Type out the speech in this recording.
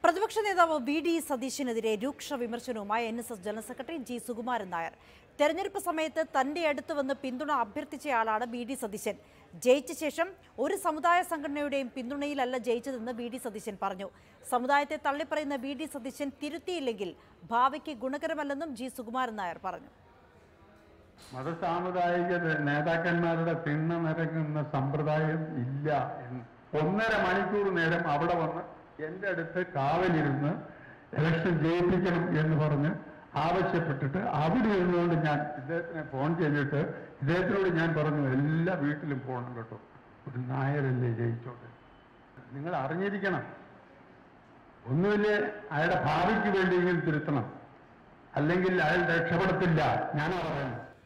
പ്രതിപക്ഷ നേതാവ് V D സതീശിനെതിരെ രൂക്ഷ വിമർശനവുമായി N S S general secretary G Sukumaran Nair തെരഞ്ഞെടുപ്പ് സമയത്ത് തന്റെ അടുത്ത് വന്ന് പിന്തുണ അഭ്യർത്ഥിച്ചയാളാണ് വി ഡി സതീശൻ ജയിച്ച ശേഷം ഒരു സമുദായ സംഘടനയുടെയും പിന്തുണയിലല്ല ജയിച്ചതെന്ന് വി ഡി സതീശൻ പറഞ്ഞു സമുദായത്തെ തള്ളിപ്പറയുന്ന വി ഡി സതീശൻ തിരുത്തിയില്ലെങ്കിൽ ഭാവിക്ക് ഗുണകരമല്ലെന്നും ജി സുകുമാരൻ നായർ പറഞ്ഞു മതസാമുദായിക നേതാക്കന്മാരുടെ തിണ്ണ നിരങ്ങുന്ന സമ്പ്രദായം ഇല്ല എന്ന് ഒന്നര മണിക്കൂർ നേരം അവിടെ വന്ന് എൻ്റെ അടുത്ത് കാവലിരുന്ന് ഇലക്ഷൻ ജയിപ്പിക്കണം എന്ന് പറഞ്ഞ് ആവശ്യപ്പെട്ടിട്ട് അവിടെ ഇരുന്നുകൊണ്ട് ഞാൻ ഇദ്ദേഹത്തിനെ ഫോൺ ചെയ്തിട്ട് ഇദ്ദേഹത്തിനോട് ഞാൻ പറഞ്ഞു എല്ലാ വീട്ടിലും പോകണം കേട്ടോ ഒരു നായരല്ലേ ജയിച്ചോട്ടെ നിങ്ങൾ അറിഞ്ഞിരിക്കണം ഒന്നുമില്ലേ അയാളുടെ ഭാവിക്ക് വേണ്ടിയെങ്കിലും തിരുത്തണം അല്ലെങ്കിൽ അയാൾ രക്ഷപ്പെടത്തില്ല ഞാനാ പറയുന്നത്